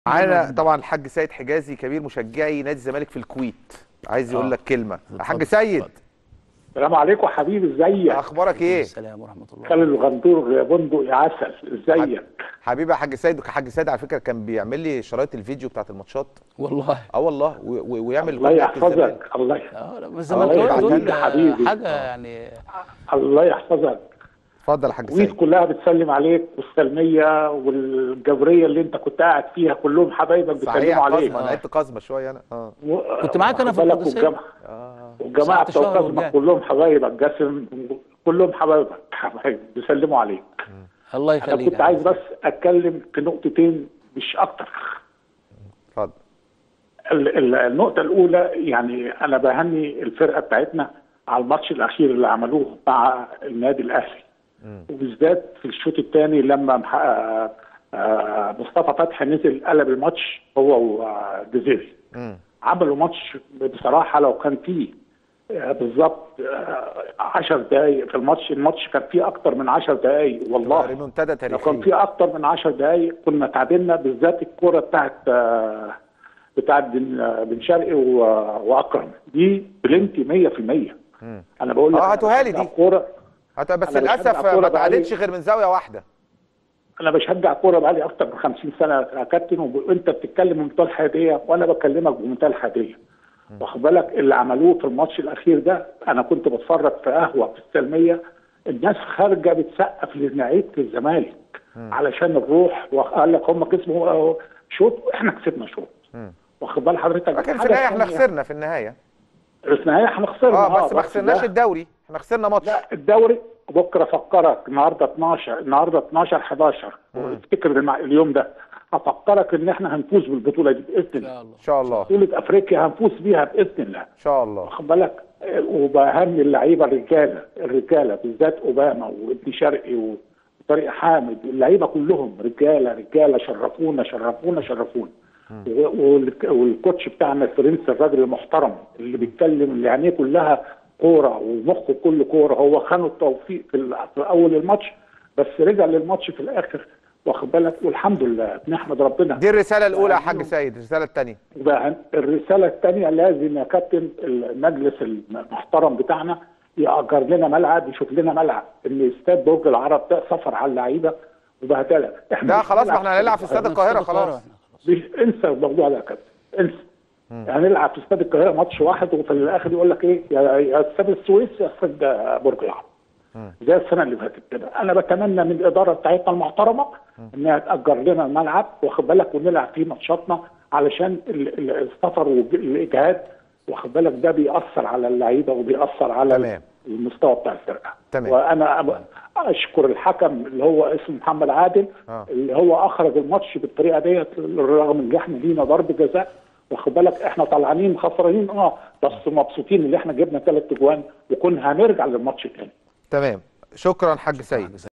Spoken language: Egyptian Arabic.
معانا طبعا الحاج سيد حجازي كبير مشجعي نادي الزمالك في الكويت عايز يقول آه. لك كلمه حاج اتفضل، سيد اتفضل. السلام عليكم حبيبي ازيك اخبارك ايه السلام ورحمه الله خالد الغندور يا بندق يا عسل ازيك حبيبي يا حاج سيد حاج سيد على فكره كان بيعمل لي شرايط الفيديو بتاعت الماتشات والله اه والله و- و- ويعمل الله كل حاجة الزمالك. يحفظك الله اه لا بس الله الزملكاويه يخليك دول يا حبيبي. حاجه يعني الله يحفظك اتفضل يا حاج الكويت سيد كلها بتسلم عليك والسلميه والجبريه اللي انت كنت قاعد فيها كلهم حبايبك صحيح بيسلموا عليك قزمه انا لعبت قزمه شويه انا اه و- كنت معاك أنا في واخد بالك القادسية. والجماعه اه والجماعه ساعة بتوع شهر قزمه وجاء. كلهم حبايبك جاسم كلهم حبايبك حبايب بيسلموا عليك الله انا يخليك كنت يا عايز حبيبي. بس اتكلم في نقطتين مش اكتر اتفضل ال- ال- النقطة الأولى يعني أنا بهني الفرقة بتاعتنا على الماتش الأخير اللي عملوه مع النادي الأهلي وبالذات في الشوط الثاني لما مح- آه، آه، مصطفى فتحي نزل قلب الماتش هو وجزيري مم. عملوا ماتش بصراحة لو كان فيه آه، بالظبط 10 دقايق في الماتش الماتش كان فيه أكتر من 10 دقايق والله ريمونتادا لو كان تاريخيه في اكتر من 10 دقائق كنا تعادلنا بالذات الكوره بتاعت آه، بتاعت بن آه، بن شرقي و- واكرم دي بلنتي 100% مم. انا بقول لك آه، أنا هاتوها لي بشجع دي. كوره هت- بس أنا بشجع للاسف كورة ما بقالي- تعادلش غير من زاويه واحده انا بشجع كوره بقالي اكتر من 50 سنه يا كابتن وانت بتتكلم بمنتهى الحياديه وانا بكلمك بمنتهى الحياديه واخد بالك اللي عملوه في الماتش الاخير ده انا كنت بتفرج في قهوه في السلميه الناس خارجه بتسقف للعيبه الزمالك علشان الروح وقال لك هم كسبوا آه، شوط واحنا كسبنا شوط مم. واخد بال حضرتك لكن في الحاجة النهايه احنا التانية- خسرنا في النهايه في النهايه احنا خسرنا اه بس ما خسرناش ده- الدوري احنا خسرنا ماتش لا الدوري بكره افكرك النهارده 12 النهارده 12 11 افتكر المع- اليوم ده افكرك ان احنا هنفوز بالبطوله دي باذن ان الله شاء الله ان شاء الله بطوله افريقيا هنفوز بيها باذن الله ان شاء الله واخد بالك آه، وبهني اللعيبه الرجاله الرجاله بالذات اوباما وابن شرقي وطارق حامد اللعيبه كلهم رجاله رجاله شرفونا شرفونا شرفونا و- والك- والكوتش بتاعنا الفرنسي الراجل المحترم اللي بيتكلم اللي عينيه كلها كوره ومخه كله كوره هو خانه التوفيق في, ال- في اول الماتش بس رجع للماتش في الاخر واخد بالك والحمد لله بنحمد ربنا دي الرساله الاولى يا حاج سيد الرساله الثانيه بقى الرساله الثانيه لازم يا كابتن المجلس المحترم بتاعنا يأجر لنا ملعب يشوف لنا ملعب ان استاد برج العرب ده سفر على اللعيبه وبهدله احنا ده مش خلاص ما هنلعب احنا هنلعب في استاد القاهره خلاص إحنا مش انسى الموضوع ده يا كابتن انسى هنلعب في استاد القاهره ماتش واحد وفي الاخر يقول لك ايه يا يا استاد السويس يا استاد برج العرب زي السنه اللي فاتت كده انا بتمنى من الاداره بتاعتنا المحترمه انها تاجر لنا الملعب واخد بالك ونلعب فيه ماتشاتنا علشان ال- ال- السفر والاجهاد واخد بالك ده بيأثر على اللعيبه وبيأثر على تمام. المستوى بتاع الفرقه تمام. وانا أب- اشكر الحكم اللي هو اسمه محمد عادل آه. اللي هو اخرج الماتش بالطريقه ديت رغم ان احنا لينا ضرب جزاء واخد بالك احنا طلعانين خسرانين اه بس مبسوطين ان احنا جبنا ثلاث اجوان وكنا هنرجع للماتش تاني تمام شكرا حاج سيد